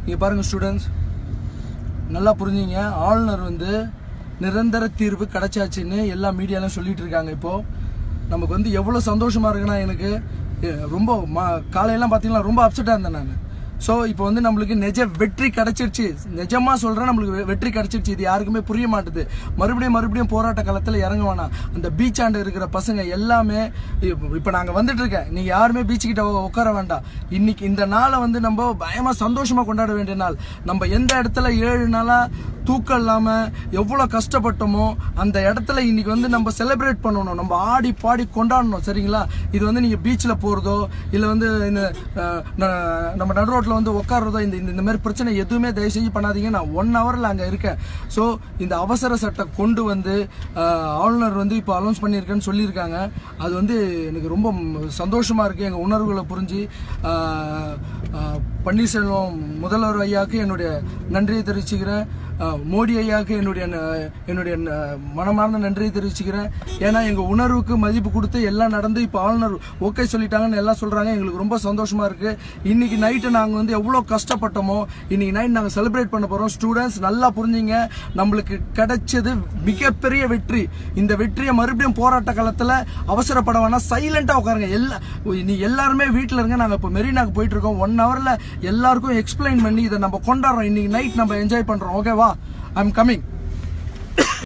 இங்கே பாருங்கள் ஸ்டூடெண்ட்ஸ் நல்லா புரிஞ்சுங்க ஆளுநர் வந்து நிரந்தர தீர்வு கிடைச்சாச்சுன்னு எல்லா மீடியாலும் சொல்லிட்டு இருக்காங்க இப்போ நமக்கு வந்து எவ்வளோ சந்தோஷமா இருக்குன்னா எனக்கு எ, ரொம்ப ம- காலையெல்லாம் பார்த்தீங்கன்னா ரொம்ப அப்செட்டாக இருந்தேன் நான் ஸோ இப்போ வந்து நம்மளுக்கு நிஜ வெற்றி கிடைச்சிருச்சு நிஜமா சொல்றேன் நம்மளுக்கு வெ- வெற்றி கிடைச்சிருச்சு இது யாருக்குமே புரிய மாட்டுது மறுபடியும் மறுபடியும் போராட்ட காலத்தில் இறங்க வேணாம் அந்த பீச் ஆண்டு இருக்கிற பசங்க எல்லாமே இப்போ நாங்கள் வந்துட்டு இருக்கேன் நீங்க யாருமே பீச் கிட்ட உ- உட்கார வேண்டாம் இன்னைக்கு இந்த நாளை வந்து நம்ம பயமா சந்தோஷமா கொண்டாட வேண்டிய நாள் நம்ம எந்த இடத்துல ஏழு நாளா தூக்கம் இல்லாம எவ்வளவு கஷ்டப்பட்டோமோ அந்த இடத்துல இன்னைக்கு வந்து நம்ம செலிப்ரேட் பண்ணணும் நம்ம ஆடி பாடி கொண்டாடணும் சரிங்களா இது வந்து நீங்க பீச்ல போறதோ இல்ல வந்து இந்த அஹ், ந- நம்ம நடு ரோட்ல வந்து உட்கார்றதோ இந்த இந்த- இந்த மாதிரி பிரச்சனை எதுவுமே தயவு செஞ்சு பண்ணாதீங்க நான் ஒன் ஹவர்ல அங்க இருக்கேன் ஸோ இந்த அவசர சட்டம் கொண்டு வந்து அஹ், ஆளுநர் வந்து இப்போ அனௌன்ஸ் பண்ணியிருக்கேன்னு சொல்லியிருக்காங்க அது வந்து எனக்கு ரொம்ப ம், சந்தோஷமா இருக்கு எங்க உணர்வுகளை புரிஞ்சு அஹ், அஹ், பன்னீர்செல்வம் முதல்வர் ஐயாவுக்கு என்னுடைய நன்றியை தெரிவிச்சுக்கிறேன் அஹ், மோடி ஐயாவுக்கு என்னுடைய ந- என்னுடைய ந- மனமார்ந்த நன்றியை தெரிவிச்சுக்கிறேன் ஏன்னா எங்க உணர்வுக்கு மதிப்பு கொடுத்து எல்லாம் நடந்து இப்போ ஆளுநர் ஓகே சொல்லிட்டாங்கன்னு எல்லாம் சொல்றாங்க எங்களுக்கு ரொம்ப சந்தோஷமா இருக்கு இன்னைக்கு நைட்டு நாங்க வந்து எவ்வளவு கஷ்டப்பட்டோமோ இன்னைக்கு நைட் நாங்க செலிப்ரேட் பண்ண போறோம் ஸ்டூடெண்ட்ஸ் நல்லா புரிஞ்சுங்க நம்மளுக்கு கிடைச்சது மிகப்பெரிய வெற்றி இந்த வெற்றியை மறுபடியும் போராட்ட காலத்துல அவசரப்பட வேணாம் சைலண்டா உட்காருங்க எல்லா நீ எல்லாருமே வீட்ல இருங்க நாங்க இப்போ மெரினாக்கு போயிட்டு இருக்கோம் ஒன் ஹவர்ல எல்லாருக்கும் எக்ஸ்பிளைன் பண்ணி இதை நம்ம கொண்டாடுறோம் இன்னைக்கு நைட் நம்ம என்ஜாய் பண்றோம் ஓகேவா ஐ எம் கமிங்